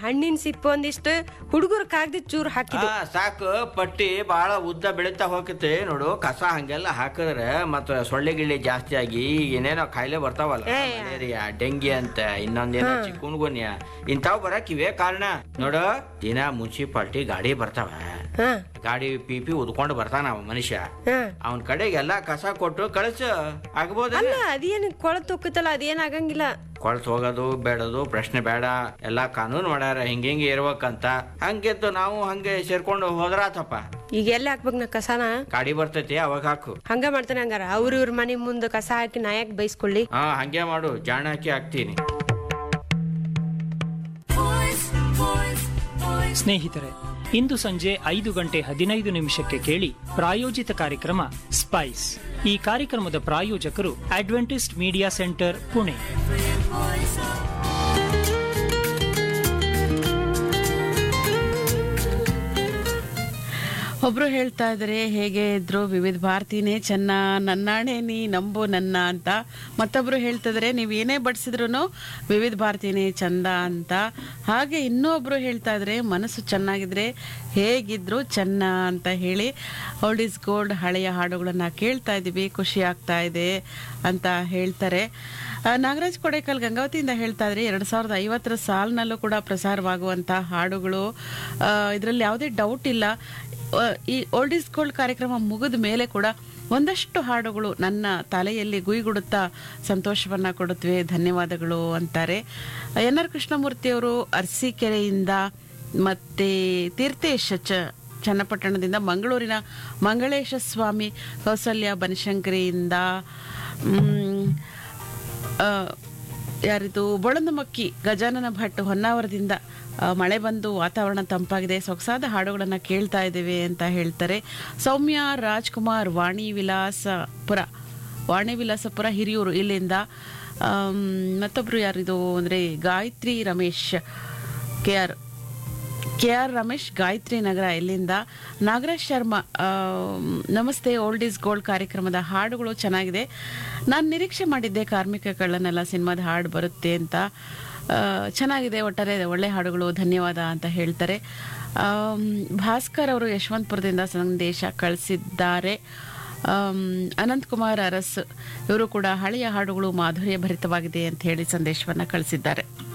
ಹಣ್ಣಿನ ಸಿಪ್ಪು ಒಂದಿಷ್ಟು ಹುಡುಗರು ಕಾಗ್ದಿ ಚೂರು ಹಾಕಿದ್ದು ಆ, ಸಾಕು ಪಟ್ಟಿ ಬಹಳ ಉದ್ದ ಬೆಳೀತಾ ಹೋಗತ್ತೆ ನೋಡು ಕಸ ಹಂಗೆಲ್ಲ ಹಾಕಿದ್ರೆ ಮತ್ತ ಸೊಳ್ಳೆ ಗಿಳ್ಳೆ ಜಾಸ್ತಿ ಆಗಿ ಏನೇನೋ ಕಾಯಿಲೆ ಬರ್ತಾವಲ್ಲ ಏ. ಮಲೇರಿಯಾ ಡೆಂಗಿ ಅಂತ ಇನ್ನೊಂದೇನೋ ಚಿಕ್ಕುನ್ಗುನ್ಯ ಇಂತಾವ್ ಬರಕ್ ಇವೇ ಕಾರಣ ನೋಡು ದಿನ ಮುನ್ಸಿಪಾಲ್ಟಿ ಗಾಡಿ ಬರ್ತಾವ ಹಾ ಗಾಡಿ ಪಿ ಪಿ ಉದ್ಕೊಂಡು ಬರ್ತಾನ ಅವ ಮನುಷ್ಯ ಹಾ ಅವನ್ ಕಡೆಗೆ ಎಲ್ಲಾ ಕಸ ಕೊಟ್ಟು ಕಳಿಸ ಆಗ್ಬೋದ ಅಲ್ಲ ಅದೇನು ಕೊಳತ್ ಹೋಗತ್ತಲ್ಲ ಅದೇನ್ ಆಗಂಗಿಲ್ಲ ಕೊಳ್ಸ್ ಹೋಗೋದು ಬೇಡದು ಪ್ರಶ್ನೆ ಬೇಡ ಎಲ್ಲಾ ಕಾನೂನು ಮಾಡ್ಯಾರ ಹಿಂಗ ಹಿಂಗೆ ಇರ್ಬೇಕಂತ ಹಂಗೆದ್ದು ನಾವು ಹಂಗೆ ಸೇರ್ಕೊಂಡು ಹೋದ್ರಾತಪ್ಪ ಈಗ ಎಲ್ಲಿ ಹಾಕ್ಬೇಕು ನಾ ಕಸಾನ ಗಾಡಿ ಬರ್ತೈತಿ ಅವಾಗ ಹಾಕು ಹಂಗ ಮಾಡ್ತಾನೆ ಹಂಗಾರ ಅವ್ರ ಇವ್ರ ಮನೆ ಮುಂದೆ ಕಸ ಹಾಕಿ ನಾ ಯಾಕೆ ಬೈಸ್ಕೊಳ್ಳಿ ಹಾ ಹಂಗೆ ಮಾಡು ಜಾಣ ಹಾಕಿ ಹಾಕ್ತೀನಿ ಸ್ನೇಹಿತರೆ ಇಂದು ಸಂಜೆ ಐದು ಗಂಟೆ ಹದಿನೈದು ನಿಮಿಷಕ್ಕೆ ಕೇಳಿ ಪ್ರಾಯೋಜಿತ ಕಾರ್ಯಕ್ರಮ ಸ್ಪೈಸ್ ಈ ಕಾರ್ಯಕ್ರಮದ ಪ್ರಾಯೋಜಕರು ಅಡ್ವೆಂಟಿಸ್ಟ್ ಮೀಡಿಯಾ ಸೆಂಟರ್ ಪುಣೆ ಒಬ್ರು ಹೇಳ್ತಾ ಇದ್ರೆ ಹೇಗೆ ಇದ್ರು ವಿವಿಧ ಭಾರತಿನೇ ಚೆನ್ನ ನನ್ನಾಣೆ ನೀ ನಂಬು ನನ್ನ ಅಂತ ಮತ್ತೊಬ್ರು ಹೇಳ್ತಿದ್ರೆ ನೀವು ಏನೇ ಬಡಿಸಿದ್ರು ವಿವಿಧ ಭಾರತಿನೇ ಚಂದ ಅಂತ ಹಾಗೆ ಇನ್ನೊಬ್ರು ಹೇಳ್ತಾ ಇದ್ರೆ ಮನಸ್ಸು ಚೆನ್ನಾಗಿದ್ರೆ ಹೇಗಿದ್ರು ಚೆನ್ನ ಅಂತ ಹೇಳಿ ಓಲ್ಡ್ ಇಸ್ ಗೋಲ್ಡ್ ಹಳೆಯ ಹಾಡುಗಳನ್ನ ಕೇಳ್ತಾ ಇದ್ದೀವಿ ಖುಷಿ ಆಗ್ತಾ ಇದೆ ಅಂತ ಹೇಳ್ತಾರೆ ಆ, ನಾಗರಾಜ್ ಕೊಡೇಕಲ್ ಗಂಗಾವತಿಯಿಂದ ಹೇಳ್ತಾ ಇದ್ರೆ ಎರಡ್ ಸಾವಿರದ ಐವತ್ತರ ಸಾಲಿನಲ್ಲೂ ಕೂಡ ಪ್ರಸಾರವಾಗುವಂತ ಹಾಡುಗಳು ಇದರಲ್ಲಿ ಯಾವುದೇ ಡೌಟ್ ಇಲ್ಲ ಆ, ಈ ಓಲ್ಡ್ ಇಸ್ ಗೋಲ್ಡ್ ಕಾರ್ಯಕ್ರಮ ಮುಗಿದ ಮೇಲೆ ಕೂಡ ಒಂದಷ್ಟು ಹಾಡುಗಳು ನನ್ನ ತಲೆಯಲ್ಲಿ ಗುಯ್ಗುಡುತ್ತಾ ಸಂತೋಷವನ್ನ ಕೊಡುತ್ತವೆ ಧನ್ಯವಾದಗಳು ಅಂತಾರೆ ಎನ್ ಆರ್ ಕೃಷ್ಣಮೂರ್ತಿಯವರು ಅರಸೀಕೆರೆಯಿಂದ ಮತ್ತೆ ತೀರ್ಥೇಶ್ ಚ ಚನ್ನಪಟ್ಟಣದಿಂದ ಮಂಗಳೂರಿನ ಮಂಗಳೇಶ ಸ್ವಾಮಿ ಕೌಸಲ್ಯ ಬನಶಂಕರಿಯಿಂದ ಮ್, ಆ, ಯಾರಿದು ಬೊಳಂದಮಕ್ಕಿ ಗಜಾನನ ಭಟ್ ಹೊನ್ನಾವರದಿಂದ ಆ, ಮಳೆ ಬಂದು ವಾತಾವರಣ ತಂಪಾಗಿದೆ ಸೊಗಸಾದ ಹಾಡುಗಳನ್ನು ಕೇಳ್ತಾ ಇದ್ದೇವೆ ಅಂತ ಹೇಳ್ತಾರೆ ಸೌಮ್ಯ ರಾಜ್ಕುಮಾರ್ ವಾಣಿ ವಿಲಾಸಪುರ ವಾಣಿ ವಿಲಾಸಪುರ ಹಿರಿಯೂರು ಇಲ್ಲಿಂದ ಆಮ್, ಮತ್ತೊಬ್ರು ಯಾರಿದು ಅಂದರೆ Gayatri Ramesh K R K R Ramesh Gayatri Nagar ಇಲ್ಲಿಂದ ನಾಗರಾಜ್ ಶರ್ಮಾ ಆಮ್, ನಮಸ್ತೆ ಓಲ್ಡ್ ಈಸ್ ಗೋಲ್ಡ್ ಕಾರ್ಯಕ್ರಮದ ಹಾಡುಗಳು ಚೆನ್ನಾಗಿದೆ ನಾನು ನಿರೀಕ್ಷೆ ಮಾಡಿದ್ದೆ ಕಾರ್ಮಿಕ ಕಳ್ಳನೆಲ್ಲ ಸಿನಿಮಾದ ಹಾಡು ಬರುತ್ತೆ ಅಂತ ಆ, ಚೆನ್ನಾಗಿದೆ ಒಟ್ಟಾರೆ ಒಳ್ಳೆ ಹಾಡುಗಳು ಧನ್ಯವಾದ ಅಂತ ಹೇಳ್ತಾರೆ ಆಮ್, ಭಾಸ್ಕರ್ ಅವರು ಯಶವಂತಪುರದಿಂದ ಸಂದೇಶ ಕಳಿಸಿದ್ದಾರೆ ಆಮ್, ಅನಂತ್ ಕುಮಾರ್ ಅರಸ್ ಇವರು ಕೂಡ ಹಳೆಯ ಹಾಡುಗಳು ಮಾಧುರ್ಯ ಭರಿತವಾಗಿದೆ ಅಂತ ಹೇಳಿ ಸಂದೇಶವನ್ನ ಕಳಿಸಿದ್ದಾರೆ